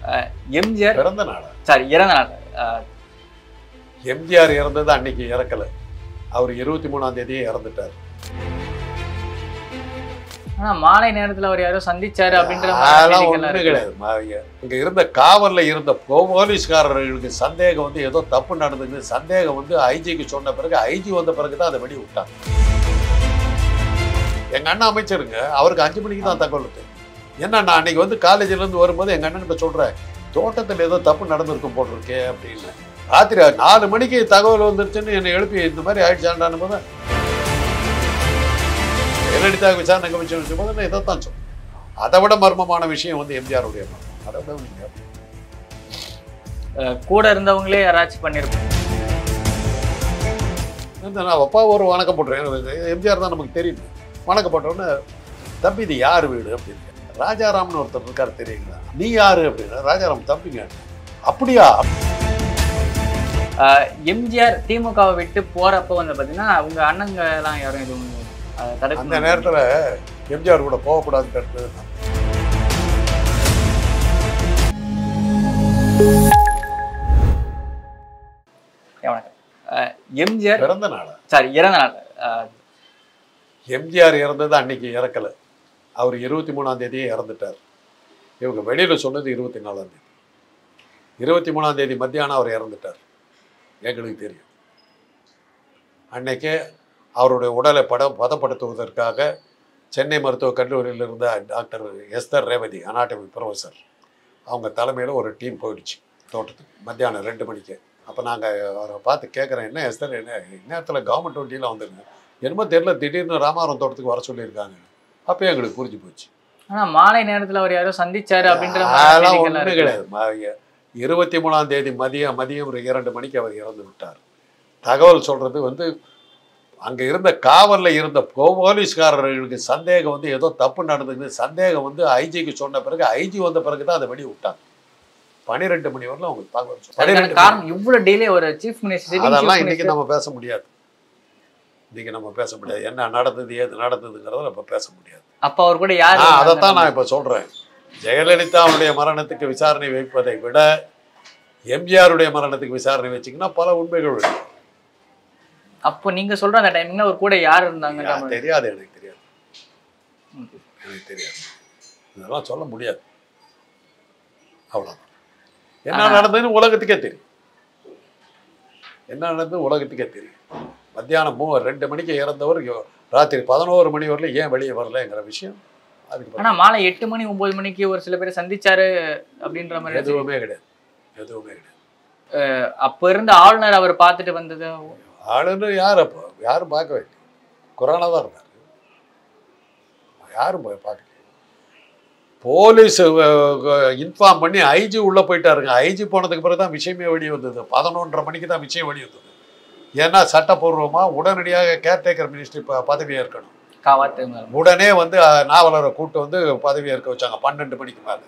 அஹ், எம்ஜிஆர் பிறந்த நாளா சாரி இறந்த நாள் அஹ், எம்ஜிஆர் இறந்தது அன்னைக்கு இறக்கல அவர் இருபத்தி மூணாம் தேதியே இறந்துட்டார் ஆனா மாலை நேரத்துல அவர் யாரோ சந்திச்சாரு அப்படின்ற மாதிரி அதெல்லாம் செய்திகள்லாம் ஒண்ணு இருக்கு. கிடையாது மா- இங்க இருந்த காவல்ல இருந்த போ- போலீஸ்காரர்களுக்கு சந்தேகம் வந்து ஏதோ தப்பு நடந்தது சந்தேகம் வந்து ஐஜிக்கு சொன்ன பிறகு ஐஜி வந்த பிறகு தான் அதை வெடி விட்டாங்க எங்க அண்ணன் அமைச்சருங்க அவருக்கு அஞ்சு மணிக்கு தான் தகவல் இருக்கு என்ன நான் அன்னைக்கு வந்து காலேஜ்ல இருந்து வரும்போது எங்க அண்ணன்கிட்ட சொல்றேன் தோட்டத்தில் ஏதோ தப்பு நடந்திருக்கும் போட்டிருக்கே அப்படின்னு ராத்திரி நாலு மணிக்கு தகவல் வந்துருச்சுன்னு என்னை எழுப்பி இந்த மாதிரி ஆயிடுச்சாண்டான போது ஜெயலலிதா விசாரணை கமிஷன் வச்ச போது நான் இதைத்தான் சொன்னேன் அதை விட மர்மமான விஷயம் வந்து எம்ஜிஆருடைய மரணம் அதை விட நீங்க அஹ், கூட இருந்தவங்களே யாராச்சும் பண்ணிருப்பாங்க இந்த நான் அப்பா ஒரு வணக்கம் போட்டுறேன் எம்ஜிஆர் தான் நமக்கு தெரியும் வணக்கம் போட்டோன்னே தம்பி இது யார் வீடு அப்படின்னு ராஜாராம்னு ஒருத்தர் இருக்காரு தெரியுங்களா நீ யாரு அப்படின்னா ராஜாராம் தம்பிங்க அப்படியா அஹ், எம்ஜிஆர் திமுகவை விட்டு போறப்ப வந்து பாத்தீங்கன்னா உங்க அண்ணங்க எல்லாம் யாரும் எதுவும் அஹ், தடுக்க அந்த நேரத்துல எம்ஜிஆர் கூட போகக்கூடாதுன்னு இருந்தது நான். வணக்கம் அஹ், எம்ஜிஆர் பிறந்த நாளா சாரி இறந்த நாள் அஹ், எம்ஜிஆர் இறந்தது அன்னைக்கு இறக்கல அவர் இருபத்தி மூணாம் தேதியே இறந்துட்டார் இவங்க வெளியில சொன்னது இருபத்தி நாலாம் தேதி இருபத்தி மூணாம் தேதி மத்தியானம் அவர் இறந்துட்டார் எங்களுக்கு தெரியும் அன்னைக்கே அவருடைய உடலை பட பதப்படுத்துவதற்காக சென்னை மருத்துவக் கல்லூரியில் இருந்த doctor Esther Revathi anatomy professor அவங்க தலைமையில் ஒரு டீம் போயிடுச்சு தோட்டத்துக்கு மத்தியானம் ரெண்டு மணிக்கு அப்போ நாங்கள் அவரை பார்த்து கேட்குறேன் என்ன எஸ்தர் என்ன இந்நேரத்தில் கவர்மெண்ட் வண்டியில் வந்துருங்க என்னமோ தெரியல திடீர்னு ராமாவரம் தோட்டத்துக்கு வர சொல்லியிருக்காங்க அப்போ எங்களுக்கு புரிஞ்சு போச்சு ஆனா மாலை நேரத்துல அவர் யாரோ சந்திச்சாரு அப்படின்ற மாதிரி அதெல்லாம் செய்திகள்லாம் ஒன்றும் இருக்கு. கிடையாது ம- இருபத்தி மூணாம் தேதி மதியம் மதியம் ஒரு இரண்டு மணிக்கு அவர் இறந்து விட்டார் தகவல் சொல்றது வந்து அங்க இருந்த காவல்ல இருந்த போ- போலீஸ்காரர்களுக்கு சந்தேகம் வந்து ஏதோ தப்பு நடந்தது சந்தேகம் வந்து ஐஜிக்கு சொன்ன பிறகு ஐஜி வந்த பிறகு தான் அதை வெடி விட்டாங்க பன்னிரெண்டு மணி வரல அவங்களுக்கு தகவல் சொன்னாங்க. அதுக்கான பன்னிரெண்டு காரணம் இவ்வளவு டிலே ஒரு சீஃப் மினிஸ்டர் அதெல்லாம் இன்னைக்கு நம்ம பேச முடியாது இன்னைக்கு நம்ம பேச முடியாது என்ன நடந்தது ஏது நடந்ததுங்கிறத நம்ம பேச முடியாது அப்ப அவர் கூட யார் ஆ அதைத்தான் நான் இப்போ சொல்கிறேன் ஜெயலலிதாவுடைய மரணத்துக்கு விசாரணை வைப்பதை விட எம்ஜிஆருடைய மரணத்துக்கு விசாரணை வச்சிங்கன்னா பல உண்மைகள் இருக்கு. அப்போ நீங்க சொல்ற அந்த டைமிங்ல ஒரு கூட யார் இருந்தாங்க யா, தெரியாது எனக்கு தெரியாது ம். எனக்கு தெரியாது இதெல்லாம் சொல்ல முடியாது அவ்வளோதான் என்ன ஆனா- நடந்ததுன்னு உலகத்துக்கே தெரியும் என்ன நடந்தது உலகத்துக்கே தெரியும் மத்தியானம் மூ ரெண்டு மணிக்கு இறந்தவர் யோ- ராத்திரி பதினோரு மணி வரல ஏன் வெளியே வரலங்கிற விஷயம் அதுக்கு ஆனா மாலை எட்டு மணி ஒன்பது மணிக்கு ஒரு சில பேர் சந்திச்சாரு அப்படின்ற மாதிரி எதுவுமே கிடையாது எதுவுமே கிடையாது அப்ப இருந்த ஆளுநர் அவர் பார்த்துட்டு வந்தது ஆளுநர் யார் அப்போ யாரும் பார்க்க வேண்டிய கொரோனா தான் இருந்தார் யாரும் போய் பார்க்கல போலீஸ் இன்ஃபார்ம் பண்ணி ஐஜி உள்ளே போயிட்டாருங்க ஐஜி போனதுக்கு பிறகு தான் விஷயமே வெளியே வந்தது பதினொன்றரை மணிக்கு தான் விஷயம் வெளியே வந்தது ஏன்னா சட்டப்பூர்வமாக உடனடியாக கேர்டேக்கர் மினிஸ்ட்ரி ப பதவி ஏற்கணும் காவாத்து மேல. உடனே வந்து அஹ், நாவலரை கூட்டு வந்து பதவி ஏற்க வச்சாங்க பன்னெண்டு மணிக்கு மேலே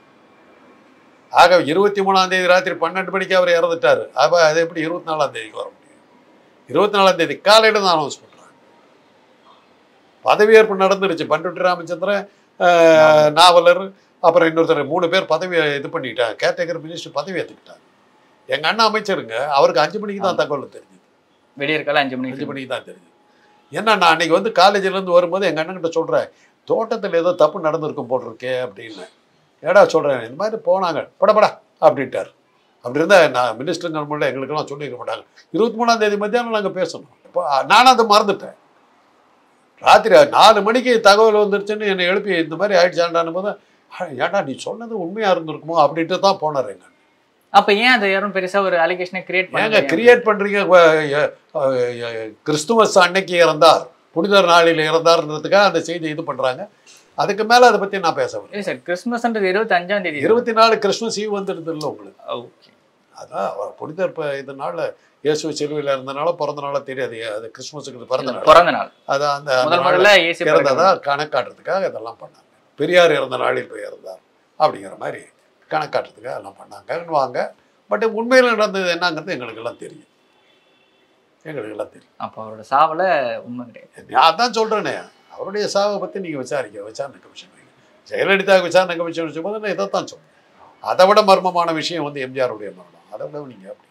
ஆக இருபத்தி மூணாம் தேதி ராத்திரி பன்னெண்டு மணிக்கு அவர் இறந்துட்டார் அப்போ அது எப்படி இருபத்தி நாலாம் தேதிக்கு வர முடியும் இருபத்தி நாலாம் தேதி காலையில் தான் அனௌன்ஸ் பண்ணுறாங்க பதவியேற்பு நடந்துருச்சு பண்ருட்டி ராமச்சந்திரன் அஹ், நாவலர் அப்புறம் இன்னொருத்தர் மூணு பேர் பதவி இது பண்ணிட்டாங்க கேட்டகரி மினிஸ்டர் பதவி ஏற்றுக்கிட்டாங்க எங்கள் அண்ணன் அமைச்சருங்க அவருக்கு அஞ்சு மணிக்கு தான் தகவல் தெரிஞ்சது விடியற்கால அஞ்சு அஞ்சு மணிக்கு மணிக்கு தான் தெரிஞ்சது என்ன நான் அன்னைக்கு வந்து காலேஜ்ல இருந்து வரும்போது எங்கள் அண்ணன்கிட்ட சொல்கிறேன் தோட்டத்தில் ஏதோ தப்பு நடந்திருக்கும் போட்டிருக்கே அப்படின்னு ஏடா சொல்கிறேன் இந்த மாதிரி போனாங்க படப்படா அப்படின்ட்டார் அப்படி இருந்தால் நான் மினிஸ்டருங்கிற முன்னாடி எங்களுக்கெல்லாம் சொல்லியிருக்க மாட்டாங்க இருபத்தி மூணாம் தேதி மத்தியானம் நாங்கள் பேசணும் இப்போ நானும் அதை மறந்துட்டேன் ராத்திரி நாலு மணிக்கு தகவல் வந்துருச்சுன்னு என்னை எழுப்பி இந்த மாதிரி ஆயிடுச்சாண்டான போது ஏடா நீ சொன்னது உண்மையாக இருந்திருக்குமோ அப்படின்ட்டு தான் போனார் எங்க அப்ப ஏன் அதை யாரும் பெருசா ஒரு அலிகேஷனை கிரியேட் ஏங்க பண்ணாங்க கிரியேட் பண்றீங்க அஹ், அஹ், அஹ், கிறிஸ்துமஸ் அன்னைக்கு இறந்தார் புனிதர் நாளில் இறந்தார்ன்றதுக்காக அந்த செய்தி இது பண்றாங்க அதுக்கு மேல அதை பத்தி நான் பேச வரேன் இல்ல சார் கிறிஸ்துமஸ்ன்றது இருபத்தி அஞ்சாம் தேதி இருபத்தி நாலு கிறிஸ்துமஸ் ஈவ் வந்துடுது இல்லை உங்களுக்கு ஓகே அதான் அவர் புனிதர் ப- இதனால இயேசு சிலுவையில் இருந்தனால பிறந்த நாள தெரியாது அது கிறிஸ்துமஸுக்கு பிறந்த நாள் பிறந்த நாள் அதான் அந்த அந்த முதல் நாள்ல முதல்ல இயேசு இறந்ததா கணக்காட்டுறதுக்காக இதெல்லாம் பண்ணாங்க பெரியார் இறந்த நாளில் போய் இறந்தார் அப்படிங்கிற மாதிரி கணக்காட்டுறதுக்காக எல்லாம் பண்ணாங்கன்னுவாங்க பட் உண்மையில் நடந்தது என்னங்கிறது எங்களுக்கெல்லாம் தெரியும் எங்களுக்கெல்லாம் தெரியும் அப்ப அவரோட சாவல உண்மை கிடையாது நான் தான் சொல்கிறேனே அவருடைய சாவை பற்றி நீங்கள் விசாரிக்க விசாரணை கமிஷன் வைங்க ஜெயலலிதா விசாரணை கமிஷன் வச்சும்போது நான் இதை தான் சொல்றேன் அதை விட மர்மமான விஷயம் வந்து எம்ஜிஆருடைய மரணம் அதை விட நீங்க அப்படி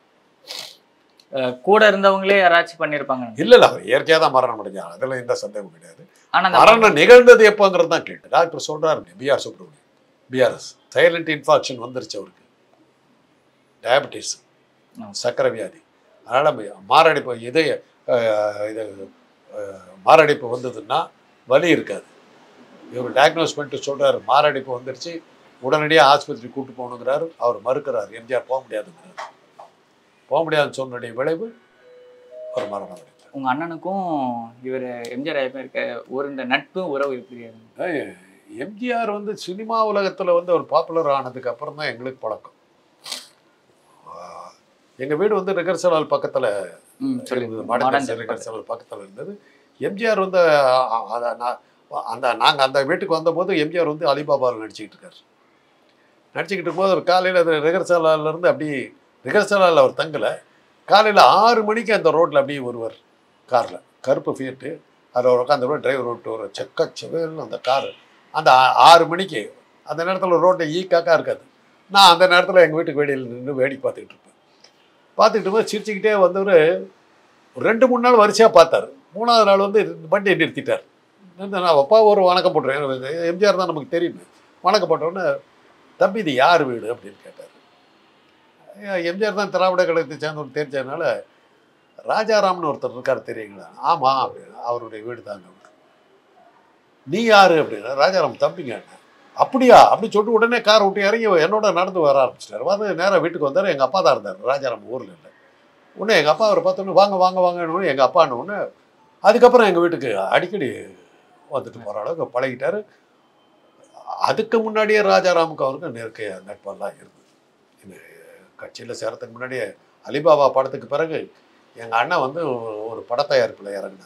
அஹ் கூட இருந்தவங்களே யாராச்சும் பண்ணிருப்பாங்க இல்ல இல்ல அவர் இயற்கையா தான் மரணம் அடைஞ்சார் அதுல எந்த சந்தேகமும் கிடையாது ஆனா அந்த மரணம் நிகழ்ந்தது எப்போங்கிறது தான் கேட்டு டாக்டர் சொல்றாரு PR Subramaniam PRS silent infarction வந்துருச்சு அவருக்கு டயபெட்டிஸ் ஆ. சக்கரை வியாதி அதனால் மாரடைப்பு இதய அஹ், இது அஹ், மாரடைப்பு வந்ததுன்னா வலி இருக்காது இவர் டயக்னோஸ் பண்ணிட்டு சொல்றாரு மாரடைப்பு வந்துருச்சு உடனடியாக ஆஸ்பத்திரி கூட்டு போகணுங்கிறாரு அவர் மறுக்கிறார் எம்ஜிஆர் போக முடியாதுங்கிறார் போக முடியாதுன்னு சொன்னுடைய விளைவு ஒரு மரணம் அடைந்தார் உங்க அண்ணனுக்கும் இவர் எம்ஜிஆர் ஐயப்பன் இருக்க ஒரு இந்த நட்பு உறவு எப்படி எம்ஜிஆர் வந்து சினிமா உலகத்தில் வந்து ஒரு பாப்புலர் ஆனதுக்கு அப்புறம் தான் எங்களுக்கு பழக்கம் ஆஹ் எங்க வீடு வந்து ரிகர்சல் ஹால் பக்கத்துல ம், சொல்லி இருந்தது மாடர்ன் மாடர்ன் ரிகர்சல் ஹால் பக்கத்துல இருந்தது எம்ஜிஆர் வந்து அ- அத நான் அந்த நாங்க அந்த வீட்டுக்கு வந்தபோது எம்ஜிஆர் வந்து அலிபாபாவில் நடிச்சுக்கிட்டு இருக்காரு நடிச்சுக்கிட்டு இருக்கும்போது ஒரு காலையில் அது ரிகர்சல் ஹால்ல இருந்து அப்படி ரிகர்சல் ஹாலில் அவர் தங்கலை காலையில் ஆறு மணிக்கு அந்த ரோட்டில் அப்படியே வருவார் காரில் கருப்பு ஃபியட்டு அதில் உட்காந்து டிரைவர் விட்டு ஒரு செக்க செவேல்னு அந்த கார் அந்த ஆ- ஆறு மணிக்கு அந்த நேரத்தில் ரோட்டை ஈக்காக்கா இருக்காது நான் அந்த நேரத்தில் எங்கள் வீட்டுக்கு வெளியில் நின்று வேடிக்கை பார்த்துக்கிட்டு இருப்பேன் பார்த்துக்கிட்டு போது சிரிச்சுக்கிட்டே வந்தவர் ஒரு ரெண்டு மூணு நாள் வரிசையாக பார்த்தாரு மூணாவது நாள் வந்து வண்டியை நிறுத்திட்டார் நிறுத்தி நான் அப்பா ஒரு வணக்கம் போட்டுறேன் எம்ஜிஆர் தான் நமக்கு தெரியும் வணக்கம் போட்டோன்னே தம்பி இது யார் வீடு அப்படின்னு கேட்டார் ஐயா, எம்ஜிஆர் தான் திராவிட கழகத்தை சேர்ந்தவர் தெரிஞ்சதுனால ராஜாராம்னு ஒருத்தர் இருக்கார் தெரியுங்களா ஆமாம் அப்படின்னு அவருடைய வீடு தாங்க நீ யாரு அப்படின்னா ராஜாராம் தம்பிங்க அப்படியா அப்படி சொல்லிட்டு உடனே கார் விட்டு இறங்கி என்னோட நடந்து வர ஆரம்பிச்சிட்டாரு வந்து நேராக வீட்டுக்கு வந்தார் எங்கள் அப்பா தான் இருந்தார் ராஜாராம் ஊரில் இல்லை உடனே எங்கள் அப்பா அவரை பார்த்தோன்னே வாங்க வாங்க வாங்கன்னு எங்கள் அப்பான்னு உடனே அதுக்கப்புறம் எங்கள் வீட்டுக்கு அடிக்கடி வந்துட்டு போகிற அளவுக்கு பழகிட்டாரு அதுக்கு முன்னாடியே ராஜாராமுக்கு அவருக்கு நெருக்க நட்பெல்லாம் இருந்தது இந்த கட்சியில் சேரத்துக்கு முன்னாடியே அலிபாபா படத்துக்கு பிறகு எங்கள் அண்ணன் வந்து ஒரு பட தயாரிப்பில் இறங்கினார்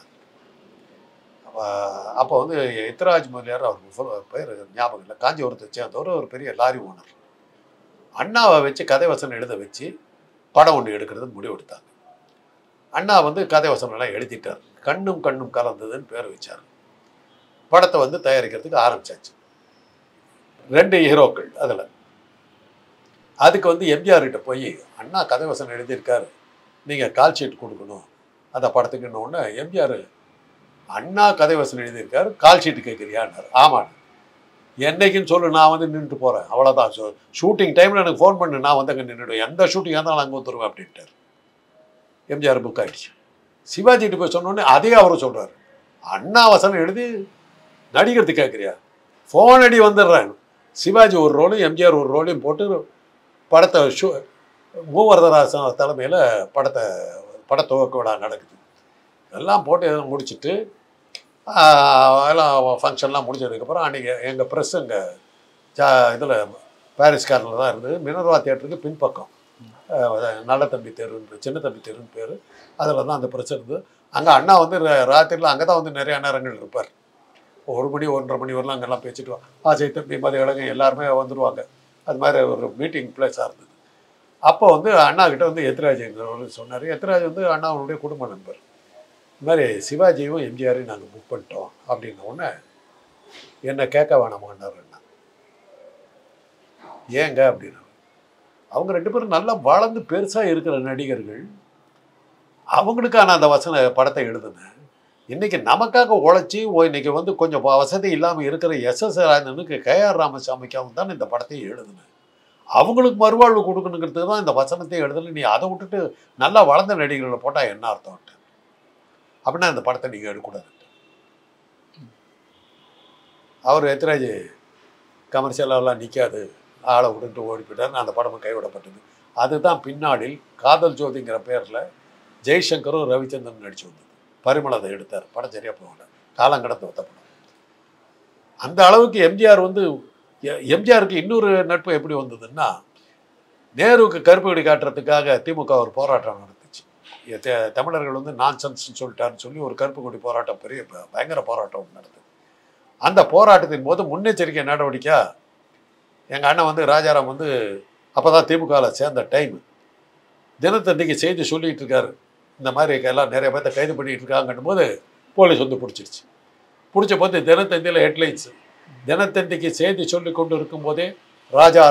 அப்ப- அப்போ வந்து எத்ராஜ் முதலியார் அவருக்கு full பேர் ஞாபகம் இல்லை காஞ்சிபுரத்தை சேர்ந்தவர் ஒரு பெரிய லாரி ஓனர் அண்ணாவை வச்சு கதை வசனம் எழுத வச்சு படம் ஒன்று எடுக்கிறது முடிவெடுத்தாங்க அண்ணா வந்து கதை வசனம் எல்லாம் எழுதிட்டார் கண்ணும் கண்ணும் கலந்ததுன்னு பேர் வச்சார் படத்தை வந்து தயாரிக்கிறதுக்கு ஆரம்பிச்சாச்சு ரெண்டு ஹீரோக்கள் அதில் அதுக்கு வந்து எம்ஜிஆர் கிட்ட போய் அண்ணா கதை வசனம் எழுதியிருக்காரு நீங்கள் கால் ஷீட் கொடுக்கணும் அந்த படத்துக்குன்னு ஒன்று எம்ஜிஆர் அண்ணா கதை வசனம் எழுதியிருக்காரு கால் ஷீட்டு கேட்குறியான்னாரு ஆமாம் என்னைக்குன்னு சொல்லு நான் வந்து நின்றுட்டு போகிறேன் அவ்வளோதான் ஷூ ஷூட்டிங் டைமில் எனக்கு ஃபோன் பண்ணு நான் வந்து அங்கே நின்றுடுவேன் எந்த ஷூட்டிங்காக இருந்தாலும் அங்கே வந்துருவேன் அப்படின்ட்டார் எம்ஜிஆர் புக் ஆயிடுச்சு சிவாஜிட்டு போய் சொன்னோடனே அதே அவரும் சொல்கிறாரு அண்ணா வசனம் எழுதி நடிக்கிறது கேட்குறியா ஃபோன் அடி வந்துடுறேன் சிவாஜி ஒரு ரோலும் எம்ஜிஆர் ஒரு ரோலையும் போட்டு படத்தை ஷூ மூவரதராசன் தலைமையில் படத்தை பட துவக்க விழா நடக்குது எல்லாம் போட்டு எல்லாம் முடிச்சுட்டு ஆஹ், எல்லாம் ஃபங்க்ஷன்லாம் முடிஞ்சதுக்கப்புறம் அன்றைக்கி எங்கள் ப்ரெஸ் இங்கே ஜா இதில் பாரிஸ் காரில் தான் இருந்தது மினர்வா தியேட்டருக்கு பின்பக்கம் ஆஹ், நல்ல தம்பி தெருன்னு சின்ன தம்பி தெருன்னு பேர் அதில் தான் அந்த ப்ரெஸ் இருந்தது அங்கே அண்ணா வந்து ரா- ராத்திரியில் அங்கே தான் வந்து நிறைய நேரங்கள் இருப்பார் ஒரு மணி ஒன்றரை மணி வரலாம் அங்கெல்லாம் பேசிட்டு வா ஆசை தம்பி மதியழகன் எல்லாருமே வந்துடுவாங்க அது மாதிரி ஒரு மீட்டிங் பிளேஸாக இருந்தது அப்போ வந்து அண்ணா கிட்ட வந்து எத்ராஜ்ங்கிறவர் சொன்னார் எத்ராஜ் வந்து அண்ணாவுடைய குடும்ப நண்பர் இந்த மாதிரி சிவாஜியும் எம்ஜிஆரையும் நாங்கள் புக் பண்ணிட்டோம் அப்படின்ன உடனே என்னை கேட்க வேணாமான்னார் அண்ணா ஏங்க அப்படின்னா அவங்க ரெண்டு பேரும் நல்லா வளர்ந்து பெருசாக இருக்கிற நடிகர்கள் அவங்களுக்கான அந்த வசன படத்தை எழுதுனேன் இன்னைக்கு நமக்காக உழைச்சி ஓ, இன்னைக்கு வந்து கொஞ்சம் வ- வசதி இல்லாமல் இருக்கிற எஸ் எஸ் ராஜனுக்கு கேஆர் ராமசாமிக்காகவும் தான் இந்த படத்தை எழுதுனேன் அவங்களுக்கு மறுவாழ்வு கொடுக்கணுங்கிறதுக்கு தான் இந்த வசனத்தை எழுதல நீ அதை விட்டுட்டு நல்லா வளர்ந்த நடிகர்களை போட்டால் என்ன அர்த்தம் அப்படின்னா இந்த படத்தை நீங்கள் எடுக்கக்கூடாது அவர் எத்திராஜ் கமர்ஷியலாலாம் நிற்காது ஆளை விட்டுட்டு ஓடி போயிட்டார் அந்த படமும் கைவிடப்பட்டது அதுதான் பின்னாடில் காதல் ஜோதிங்கிற பேரில் ஜெய்சங்கரும் ரவிச்சந்திரன் நடிச்சு வந்தது பரிமள அதை எடுத்தார் படம் சரியாக போகல காலம் கடந்து வந்த படம் அந்த அளவுக்கு எம்ஜிஆர் வந்து எ- எம்ஜிஆருக்கு இன்னொரு நட்பு எப்படி வந்ததுன்னா நேருவுக்கு கருப்பு கொடி காட்டுறதுக்காக திமுக ஒரு போராட்டம் நடத்துச்சு எ- தெ- தமிழர்கள் வந்து நான்சென்ஸ்னு சொல்லிட்டாருன்னு சொல்லி ஒரு கருப்பு கொடி போராட்டம் பெரிய ப- பயங்கர போராட்டம் ஒண்ணு நடந்தது அந்த போராட்டத்தின் போது முன்னெச்சரிக்கை நடவடிக்கை எங்கள் அண்ணன் வந்து ராஜாராம் வந்து அப்போ தான் திமுகவில் சேர்ந்த டைம் தினத்தந்திக்கு செய்தி சொல்லிட்டு இருக்காரு இந்த மாதிரி எல்லாம் நிறைய பேர்த்த கைது பண்ணிட்டு இருக்காங்கன்னும் போது போலீஸ் வந்து பிடிச்சிருச்சு பிடிச்ச போது தினத்தந்தியில் ஹெட்லைன்ஸ் தினத்தந்திக்கு செய்தி சொல்லி கொண்டு இருக்கும்போதே ராஜாராம்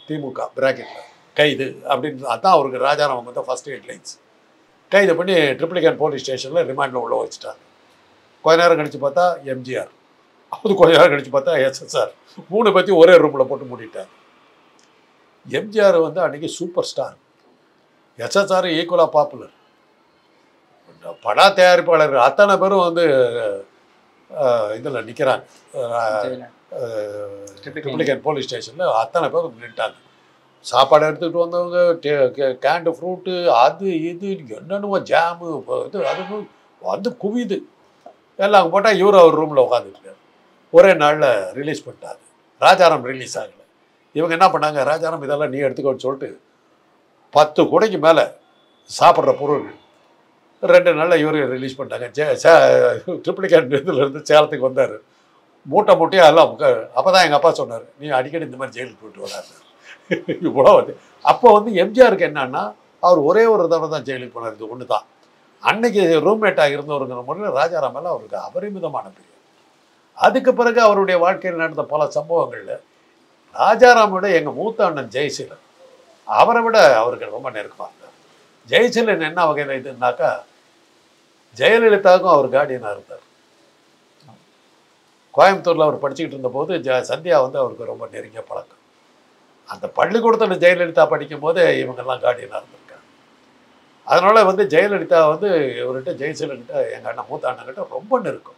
திமுக பிராக்கெட்டில் கைது அப்படின்னு அதான் அவருக்கு ராஜாராமன் வந்து ஃபர்ஸ்ட் ஹெட்லைன்ஸ் கைது பண்ணி ட்ரிப்ளிகேன் போலீஸ் ஸ்டேஷனில் ரிமாண்டில் உள்ள வச்சுட்டாங்க கொஞ்ச நேரம் கழிச்சு பார்த்தா எம்ஜிஆர் அது கொஞ்ச நேரம் கழிச்சு பார்த்தா எஸ்எஸ்ஆர் மூணு பற்றி ஒரே ரூமில் போட்டு மூடிட்டார் எம்ஜிஆர் வந்து அன்னைக்கு சூப்பர் ஸ்டார் எஸ்எஸ்ஆர் ஈக்குவலாக பாப்புலர் படா தயாரிப்பாளர் அத்தனை பேரும் வந்து இதில் நிற்கிறாங்க ஜெயிலர். ட்ரிப்ளிகேன் போலீஸ் ஸ்டேஷனில் அத்தனை பேரும் நின்ட்டாங்க சாப்பாடு எடுத்துகிட்டு வந்தவங்க கேண்டு ஃப்ரூட்டு அது இது என்னென்னமோ ஜாமு இது அது வந்து குவியுது எல்லாம் அங்கே போட்டால் இவர் அவர் ரூமில் உட்காந்துருக்காரு ஒரே நாளில் ரிலீஸ் பண்ணிட்டாங்க ராஜாராம் ரிலீஸ் ஆகலை இவங்க என்ன பண்ணாங்க ராஜாராம் இதெல்லாம் நீ எடுத்துக்கோன்னு சொல்லிட்டு பத்து குடைக்கு மேலே சாப்பிட்ற பொருள் ரெண்டு நாளில் இவரு ரிலீஸ் பண்ணிட்டாங்க சே சே ட்ரிப்ளிகேட் இதுலேருந்து சேலத்துக்கு வந்தார் மூட்டை மூட்டையாக எல்லாம் அப்போ தான் எங்கள் அப்பா சொன்னார் நீ அடிக்கடி இந்த மாதிரி ஜெயிலுக்கு போயிட்டு வராரு இவ்வளோ வந்து அப்போ வந்து எம்ஜிஆருக்கு என்னன்னா அவர் ஒரே ஒரு தடவை தான் ஜெயிலுக்கு போனார் இது ஒன்று தான் அன்னைக்கு ரூம்மேட்டாக இருந்தவருங்கிற முறையில் ராஜாராம் மேலே அவருக்கு அபரிமிதமான பிரியம் அதுக்கு பிறகு அவருடைய வாழ்க்கையில் நடந்த பல சம்பவங்களில் ராஜாராமை விட எங்கள் மூத்த அண்ணன் ஜெயசீலன் அவரை விட அவருக்கு ரொம்ப நெருக்கமாக இருந்தார் ஜெயசீலன் என்ன வகையில் இதுனாக்கா ஜெயலலிதாவுக்கும் அவர் கார்டியனாக இருந்தார் கோயம்புத்தூரில் அவர் படிச்சுக்கிட்டு இருந்தபோது ஜ சந்தியா வந்து அவருக்கு ரொம்ப நெருங்கிய பழக்கம் அந்த பள்ளிக்கூடத்தில் ஜெயலலிதா படிக்கும் போது இவங்கெல்லாம் கார்டியனாக இருந்திருக்காங்க அதனால் வந்து ஜெயலலிதா வந்து இவர்கிட்ட ஜெயசீலன்கிட்ட எங்கள் அண்ணன் மூத்த அண்ணன்கிட்ட ரொம்ப நெருக்கம்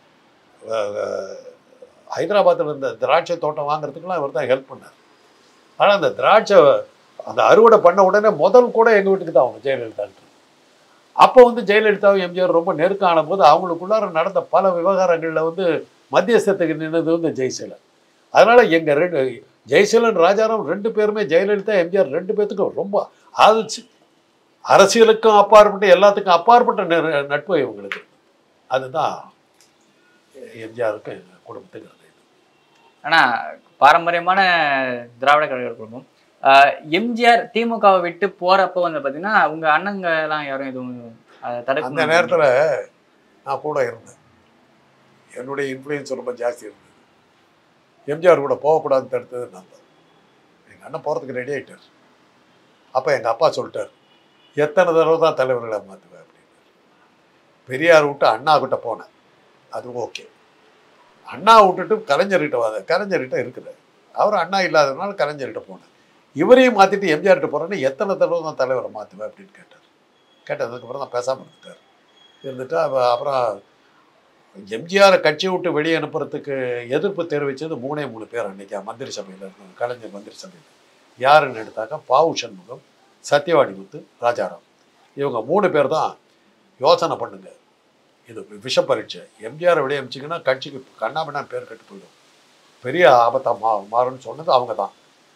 ஹைதராபாத்தில் இருந்த திராட்சை தோட்டம் வாங்குறதுக்குலாம் இவர் தான் ஹெல்ப் பண்ணார் ஆனால் அந்த திராட்சை அந்த அறுவடை பண்ண உடனே முதல் கூட எங்கள் வீட்டுக்கு தான் அவங்க ஜெயலலிதான்ட்டு அப்போ வந்து ஜெயலலிதாவும் எம்ஜிஆர் ரொம்ப நெருக்கம் ஆன போது அவங்களுக்குள்ளார நடந்த பல விவகாரங்களில் வந்து மத்தியஸ்தத்துக்கு நின்னது வந்து ஜெயசீலன் அதனால் எங்கள் ரெண்டு ஜெயசீலன் ராஜாராம் ரெண்டு பேருமே ஜெயலலிதா எம்ஜிஆர் ரெண்டு பேர்த்துக்கும் ரொம்ப ஆதரிச்சு அரசியலுக்கும் அப்பாற்பட்டு எல்லாத்துக்கும் அப்பாற்பட்ட நெ- நட்பு இவங்களுக்கு அதுதான் எம்ஜிஆருக்கு எங்கள் குடும்பத்துக்கு இருந்தது ஆனா பாரம்பரியமான திராவிட கழக குடும்பம் ஆஹ் எம்ஜிஆர் திமுகவை விட்டு போறப்ப வந்து பாத்தீங்கன்னா உங்க அண்ணங்க எல்லாம் யாரும் எதுவும் அதை அந்த தடுக்க நேரத்தில் நான் கூட இருந்தேன் என்னுடைய இன்ஃப்ளூயன்ஸ் ரொம்ப ஜாஸ்தி இருந்தது எம்ஜிஆர் கூட போகக்கூடாதுன்னு தடுத்தது நான் தான் எங்கள் அண்ணன் போகிறதுக்கு ரெடி ஆகிட்டார் அப்போ எங்கள் அப்பா சொல்லிட்டார் எத்தனை தடவை தான் தலைவர்களை மாற்றுவேன் அப்படின்னு பெரியார் விட்டு அண்ணா கிட்ட போனேன் அது ஓகே அண்ணா விட்டுட்டு கலைஞர்கிட்ட வாத கலைஞர்கிட்ட இருக்குது அவர் அண்ணா இல்லாததுனால கலைஞர்கிட்ட போனேன் இவரையும் மாற்றிட்டு எம்ஜிஆர்கிட்ட போகிறேன்னு எத்தனை தடவை தான் தலைவரை மாற்றுவேன் அப்படின்னு கேட்டார் கேட்டதுக்கப்புறம் தான் பேசாமல் இருந்துட்டார் இருந்துட்டு அவ- அப்புறம் எம்ஜிஆரை கட்சி விட்டு வெளியே அனுப்புறதுக்கு எதிர்ப்பு தெரிவித்தது மூணே மூணு பேர் அன்னைக்கு மந்திரி சபையில் இருந்தாங்க கலைஞர் மந்திரி சபையில் யாருன்னு எடுத்தாக்கா பாவு சண்முகம் சத்யவாடி முத்து ராஜாராம் இவங்க மூணு பேர் தான் யோசனை பண்ணுங்க இது விஷ பரீட்சை எம்ஜிஆரை வெளியே அனுப்பிச்சிங்கன்னா கட்சிக்கு கண்ணாபின்னான் பேர் கெட்டு போயிடும் பெரிய ஆபத்தா மா மாறும்னு சொன்னது அவங்க தான்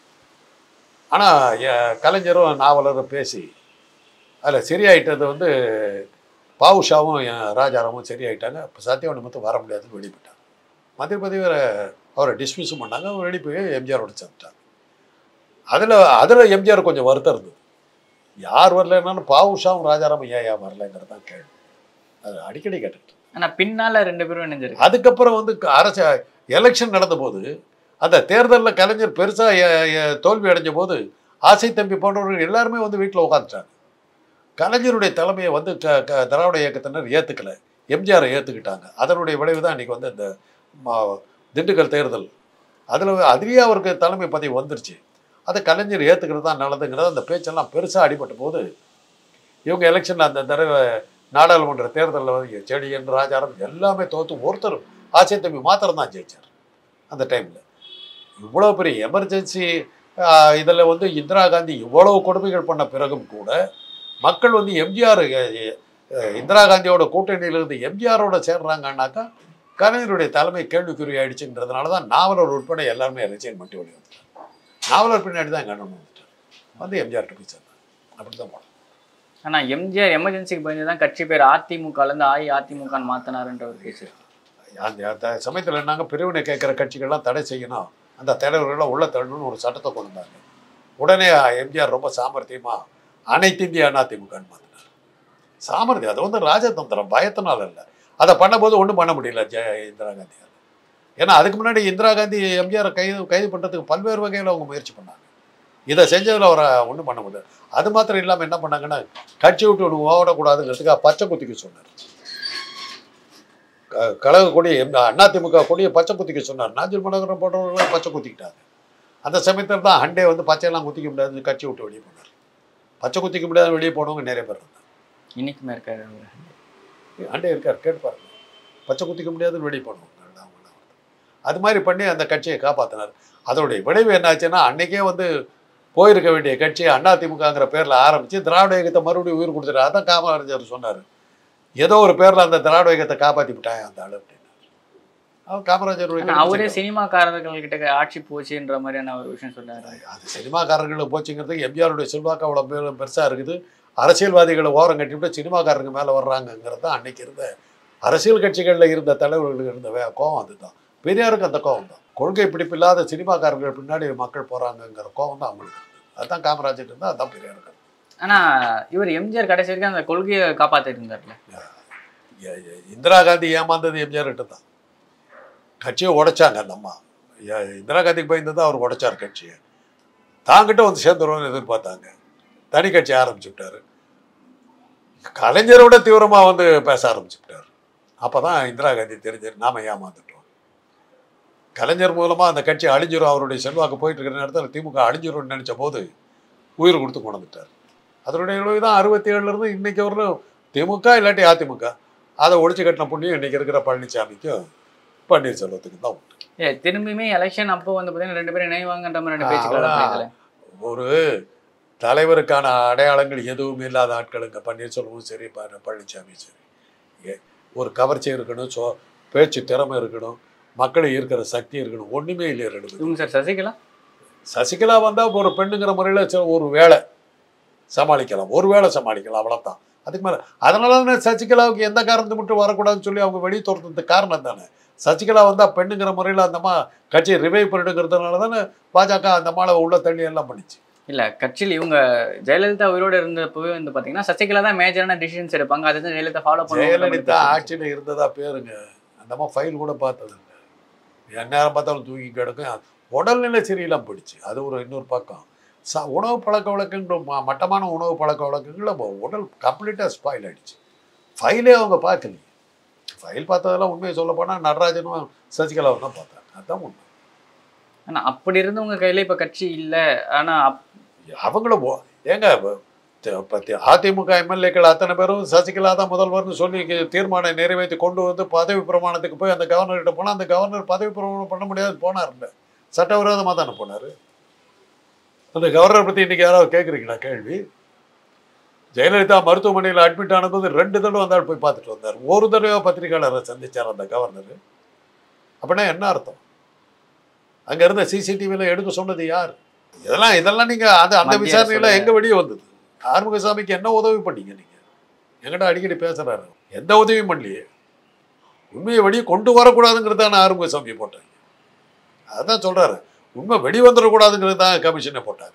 ஆனால் கலைஞரும் நாவலரும் பேசி அதில் சரியாயிட்டது வந்து பாவுஷாவும் என் ராஜாராமும் சரியாயிட்டாங்க இப்போ சத்தியவாணி மட்டும் வர முடியாதுன்னு வெளியே போயிட்டாங்க மந்திரி பதவி வேற அவரை டிஸ்மிஸும் பண்ணாங்க அவர் வெளியே போய் எம்ஜிஆரோட சேர்ந்துட்டாங்க அதில் அதில் எம்ஜிஆர் கொஞ்சம் வருத்தம் இருந்தது யார் வரலன்னாலும் பாவுஷாவும் ராஜாராமும் ஏன் ஏன் வரலங்கிறது தான் கேள்வி அது அடிக்கடி கேட்டுக்கிட்டு ஆனா பின்னால ரெண்டு பேரும் இணைஞ்சிருக்கு அதுக்கப்புறம் வந்து அரசு எலெக்ஷன் நடந்தபோது அந்த தேர்தலில் கலைஞர் பெருசாக தோல்வி அடைஞ்ச போது ஆசை தம்பி போன்றவர்கள் எல்லாருமே வந்து வீட்டில் உட்காந்துட்டாங்க கலைஞருடைய தலைமையை வந்து க க திராவிட இயக்கத்தினர் ஏற்றுக்கல எம்ஜிஆரை ஏற்றுக்கிட்டாங்க அதனுடைய விளைவு தான் இன்றைக்கி வந்து இந்த ம- திண்டுக்கல் தேர்தல் அதில் அதுலேயே அவருக்கு தலைமை பதவி வந்துருச்சு அதை கலைஞர் ஏற்றுக்கிறது தான் நல்லதுங்கிறது அந்த பேச்செல்லாம் பெருசாக அடிபட்ட போது இவங்க எலெக்ஷனில் அந்த தடவை நாடாளுமன்ற தேர்தலில் வந்து செடியன் ராஜாராம் எல்லாமே தோற்று ஒருத்தர் ஆட்சியை தம்பி மாத்திரம் தான் ஜெயிச்சார் அந்த டைமில் இவ்வளோ பெரிய எமர்ஜென்சி இதில் வந்து இந்திரா காந்தி இவ்வளவு கொடுமைகள் பண்ண பிறகும் கூட மக்கள் வந்து எம்ஜிஆர் இந்திரா காந்தியோட கூட்டணியில இருந்து எம்ஜிஆரோட சேர்றாங்கன்னாக்கா கலைஞருடைய தலைமை கேள்விக்குறி ஆயிடுச்சுன்றதுனால தான் நாவலர் உட்பட எல்லாருமே ரிசைன் பண்ணிட்டு வெளியே வந்துட்டார் நாவலர் பின்னாடி தான் எங்கள் அண்ணன் வந்துட்டார் வந்து எம்ஜிஆர்கிட்ட போய் சேர்ந்தார் அப்படி தான் போனோம் ஆனா எம்ஜிஆர் எமர்ஜென்சிக்கு பயந்து தான் கட்சி பேர் அதிமுகல இருந்து அஇஅதிமுகன்னு மாத்தினாருன்ற ஒரு பேச்சு இருக்கு. அந்த அந்த சமயத்தில் என்னங்க பிரிவினை கேட்குற கட்சிகள்லாம் தடை செய்யணும் அந்த தலைவர்கள்லாம் உள்ள தள்ளணும்னு ஒரு சட்டத்தை கொண்டு வந்தாங்க உடனே எம்ஜிஆர் ரொம்ப சாமர்த்தியமா அனைத்து இந்திய அதிமுகன்னு மாற்றினார் சாமர்த்தியம் அது வந்து ராஜதந்திரம் பயத்தினால இல்லை அதை பண்ணும்போது ஒன்றும் பண்ண முடியல ஜெய இந்திரா காந்தியால் ஏன்னா அதுக்கு முன்னாடி இந்திரா காந்தி எம்ஜிஆரை கைது கைது பண்ணுறதுக்கு பல்வேறு வகையில் அவங்க முயற்சி பண்ணாங்க இதை செஞ்சதில் அவரை ஒன்றும் பண்ண முடியாது அது மாத்திரம் இல்லாமல் என்ன பண்ணாங்கன்னா கட்சி விட்டு ஒன்று ஓடக்கூடாதுங்கிறதுக்காக பச்சை குத்திக்க சொன்னார் க- கழக கொடியை எம் அதிமுக கொடியை பச்சை குத்திக்க சொன்னார் நாஞ்சில் மனோகரம் போன்றவர்கள் பச்சை குத்திக்கிட்டாங்க அந்த சமயத்தில் தான் ஹண்டே வந்து பச்சையெல்லாம் குத்திக்க முடியாது கட்சி விட்டு வெளியே போனார் பச்சை குத்திக்க முடியாது வெளியே போனவங்க நிறைய பேர் இருந்தாங்க இன்னைக்குமே இருக்காரு அவரு. அண்டே இருக்கார் கேட்டு பாருங்க பச்சை குத்திக்க முடியாதுன்னு வெளியே போனவங்க எல்லாம் அவங்கெல்லாம். அது மாதிரி பண்ணி அந்த கட்சியை காப்பாற்றினார் அதனுடைய விளைவு என்னாச்சுன்னா அன்னைக்கே வந்து போயிருக்க வேண்டிய கட்சி அதிமுகங்கிற பேரில் ஆரம்பித்து திராவிட இயக்கத்தை மறுபடியும் உயிர் கொடுத்துட்டாரு அதான் காமராஜர் சொன்னார் ஏதோ ஒரு பேரில் அந்த திராவிட இயக்கத்தை காப்பாற்றி விட்டாங்க அந்த ஆளு அப்படின்னு அவர் காமராஜருடைய ஆனா அவரே கட்சி சினிமாக்காரர்கள் கிட்ட ஆட்சி போச்சுன்ற மாதிரியான ஒரு விஷயம் சொன்னாரு அது சினிமாக்காரர்களுக்கு போச்சுங்கிறதுக்கு எம்ஜிஆருடைய செல்வாக்கு அவ்வளோ பெரு பெருசாக இருக்குது அரசியல்வாதிகளை ஓரம் கட்டிவிட்டு சினிமாக்காரங்க மேலே வர்றாங்கங்கிறது தான் அன்னைக்கு இருந்த அரசியல் கட்சிகளில் இருந்த தலைவர்களுக்கு இருந்த வே கோவம் அதுதான் பெரியாருக்கு அந்த கோவம் தான் கொள்கை பிடிப்பு இல்லாத சினிமாக்காரர்கள் பின்னாடி மக்கள் போகிறாங்கங்கிற கோவம் தான் அவங்களுக்கு இருந்தது. அதுதான் காமராஜர் இருந்தால் அதான் பெரியாருக்கு ஆனா இவர் எம்ஜிஆர் கடைசி வரைக்கும் அந்த கொள்கையை காப்பாத்திட்டு இருந்தார்ல எ- எ- இந்திரா காந்தி ஏமாந்தது எம்ஜிஆர் கிட்ட தான் கட்சியை உடைச்சாங்க அந்த அம்மா எ- இந்திரா காந்திக்கு பயந்து தான் அவர் உடைச்சார் கட்சியை தாங்கிட்ட வந்து சேர்ந்துருவோம்னு எதிர்பார்த்தாங்க தனி கட்சி ஆரம்பிச்சு விட்டாரு கலைஞரை விட தீவிரமாக வந்து பேச ஆரம்பிச்சு விட்டார் அப்போ தான் இந்திரா காந்தி தெரிஞ்சார் நாம ஏமாந்துட்டோம் கலைஞர் மூலமாக அந்த கட்சி அழிஞ்சிரும் அவருடைய செல்வாக்கு போயிட்டு இருக்கிற நேரத்தில் திமுக அழிஞ்சிரும்னு நினச்ச போது உயிர் கொடுத்து கொண்டுட்டார் அதனுடைய விளைவு தான் அறுபத்தி ஏழுலேருந்து இன்னைக்கு வரலும் திமுக இல்லாட்டி அதிமுக அதை ஒழிச்சு கட்டின புண்ணியம் இன்னைக்கு இருக்கிற பழனிசாமிக்கும் பன்னீர்செல்வத்துக்கும் தான் உண்டு ஏ திரும்பியுமே எலெக்ஷன் அப்போ வந்து பாத்தீங்கன்னா ரெண்டு பேரும் இணைவாங்கன்ற மாதிரி ரெண்டு ஆ, பேச்சுக்கள் அதான். நடக்குதுல்ல. ஒரு தலைவருக்கான அடையாளங்கள் எதுவும் இல்லாத ஆட்களுங்க பன்னீர்செல்வமும் சரி ப- பழனிசாமியும் சரி ஏ, ஒரு கவர்ச்சி இருக்கணும் சோ பேச்சு திறமை இருக்கணும் மக்களை ஈர்க்கிற சக்தி இருக்கணும் ஒண்ணுமே இல்லை ரெண்டு பேரும். இவங்க சார் சசிகலா சசிகலா வந்தா ஒரு பெண்ணுங்கிற முறையில் ஒரு வேலை சமாளிக்கலாம் ஒரு வேளை சமாளிக்கலாம் அவ்வளவுதான் அதுக்கு மேல அதனால தானே சசிகலாவுக்கு எந்த காரணத்தை மட்டும் வரக்கூடாதுன்னு சொல்லி அவங்க வெளியே துரத்துறதுக்கு காரணம் தானே சசிகலா வந்தா பெண்ணுங்கிற முறையில் அந்த அம்மா கட்சியை ரிவைவ் பண்ணிடுங்கிறதுனால தானே பாஜக அந்த மாலை உள்ள தள்ளி எல்லாம் பண்ணிச்சு இல்ல கட்சியில் இவங்க ஜெயலலிதா உயிரோட இருந்தப்பவே வந்து பாத்தீங்கன்னா சசிகலா தான் மேஜரான டிசிஷன்ஸ் எடுப்பாங்க அதை தான் ஜெயலலிதா ஃபாலோ ஜெயலலிதா பண்ணுவாங்க ஆட்சியில் இருந்ததா பேருங்க அந்த அம்மா ஃபைல் கூட பார்த்தது இல்லை எந்நேரம் பார்த்தாலும் தூக்கி கிடக்கும் உடல்நிலை சரியில்லாம போயிடுச்சு அது ஒரு இன்னொரு பக்கம் ச உணவு பழக்க வழக்கங்கள் ம- மட்டமான உணவு பழக்க வழக்கங்கள் நம்ம உடல் கம்ப்ளீட்டாக ஸ்பாயில் ஆயிடுச்சு ஃபைலே அவங்க பார்க்கலையே ஃபைல் பார்த்ததெல்லாம் உண்மையை சொல்ல போனால் நடராஜனும் சசிகலாவும் தான் பார்த்தாங்க அதுதான் உண்மை ஆனா அப்படி இருந்தவங்க கையில இப்ப கட்சி இல்ல ஆனா அப்- அவங்களும் ஓ- ஏங்க இப்ப தி- இப்ப தி- அதிமுக எம்எல்ஏக்கள் அத்தனை பேரும் சசிகலா தான் முதல்வர்னு சொல்லி இங்க தீர்மானம் நிறைவேற்றி கொண்டு வந்து பதவி பிரமாணத்துக்கு போய் அந்த கவர்னர்கிட்ட போனால் அந்த கவர்னர் பதவி பிரமாணம் பண்ண முடியாது போனார் இல்லை சட்டவிரோதமாக தானே போனார் அந்த கவர்னர் பற்றி இன்னைக்கு யாராவது கேட்குறீங்களா கேள்வி ஜெயலலிதா மருத்துவமனையில் அட்மிட் ஆனபோது ரெண்டு தடவை வந்தால் போய் பார்த்துட்டு வந்தார் ஒரு தடவை பத்திரிகையாளரை சந்திச்சார் அந்த கவர்னர் அப்படின்னா என்ன அர்த்தம் அங்க இருந்த சிசிடிவியில் எடுக்க சொன்னது யார் இதெல்லாம் இதெல்லாம் நீங்க அந்த அந்த மத்திய விசாரணையில அரசோட- எங்க வெளியே வந்தது ஆறுமுகசாமிக்கு என்ன உதவி பண்ணீங்க நீங்க எங்கிட்ட அடிக்கடி பேசுறாரு எந்த உதவியும் பண்ணலையே உண்மையை வெளியே கொண்டு வரக்கூடாதுங்கிறதான ஆறுமுகசாமி போட்டாங்க அதான் சொல்றாரு உண்மை வெளி வந்துடக்கூடாதுங்கிறது தான் கமிஷனை போட்டாங்க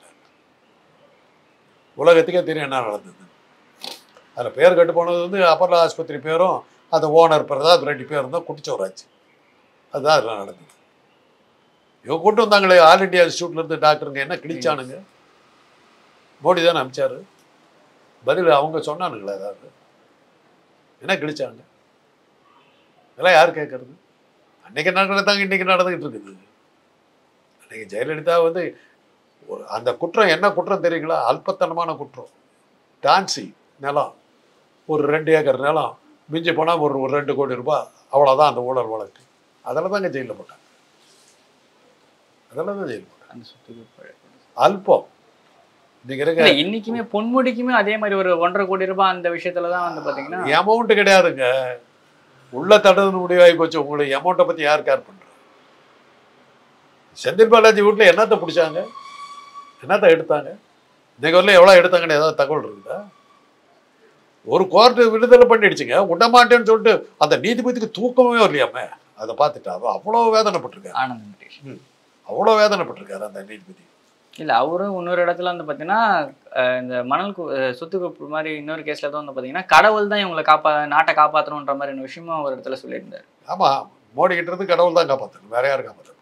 உலகத்துக்கே தெரியும் என்ன நடந்தது அதில் பேர் கட்டு போனது வந்து அப்பர்லா ஆஸ்பத்திரி பேரும் அந்த ஓனர் பிரதாப் ரெட்டி பேரும் தான் குட்டிச்சவராச்சு அதுதான் அதெல்லாம் நடந்தது இவங்க கொண்டு வந்தாங்களே ஆல் இண்டியா இன்ஸ்டியூட்ல இருந்து டாக்டருங்க என்ன கிழிச்சானுங்க மோடி தானே அமிச்சாரு பதில் அவங்க சொன்னானுங்களா ஏதாவது என்ன கிழிச்சாங்க இதெல்லாம் யார் கேட்கறது அன்னைக்கு நடக்கிறதாங்க இன்னைக்கு நடந்துகிட்டு இருக்குது அன்னைக்கு ஜெயலலிதா வந்து ஒரு அந்த குற்றம் என்ன குற்றம் தெரியுங்களா அல்பத்தனமான குற்றம் டான்சி நிலம் ஒரு ரெண்டு ஏக்கர் நிலம் மிஞ்சி போனால் ஒரு ஒரு ரெண்டு கோடி ரூபாய் அவ்வளோதான் அந்த ஊழல் வழக்கு அதில் தாங்க ஜெயிலில் போட்டாங்க அதில் தான் ஜெயிலில் போட்டாங்க அந்த சொத்துக்கு பழ- அல்பம் இன்னைக்கு இருக்க இல்ல இன்னைக்குமே பொன்முடிக்குமே அதே மாதிரி ஒரு ஒன்றரை கோடி ரூபாய் அந்த விஷயத்துல தான் வந்து பாத்தீங்கன்னா அமௌண்ட் கிடையாதுங்க உள்ள தடுத்து முடிவாகி போச்சு உங்களுக்கு அமௌண்ட்டை பற்றி யார் கேர் பண்ணுறா செந்தில் பாலாஜி வீட்டில் என்னத்தை பிடிச்சாங்க என்னத்தை எடுத்தாங்க இன்னைக்கு வரல எவ்வளோ எடுத்தாங்கன்னு ஏதாவது தகவல் இருக்குதா ஒரு கோர்ட்டு விடுதலை பண்ணிடுச்சுங்க விடமாட்டேன்னு சொல்லிட்டு அந்த நீதிபதிக்கு தூக்கமே வரலையாமே அதை பார்த்துட்டா அவ அவ்வளோ வேதனைப்பட்டிருக்காரு ஆனந்த் வெங்கடேஷ் அவ்வளோ வேதனைப்பட்டிருக்காரு அந்த நீதிபதி இல்ல அவரும் இன்னொரு இடத்துல வந்து பாத்தீங்கன்னா அஹ் இந்த மணல் கு- அஹ் சொத்து குவிப்பு மாதிரி இன்னொரு கேஸ்ல தான் வந்து பாத்தீங்கன்னா கடவுள் தான் இவங்களை காப்பா நாட்டை காப்பாற்றணுன்ற மாதிரி விஷயமும் ஒரு இடத்துல சொல்லியிருந்தாரு ஆமாம் மோடி கிட்ட இருந்து கடவுள் தான் காப்பாற்றணும் வேற யாரும் காப்பாற்றணும்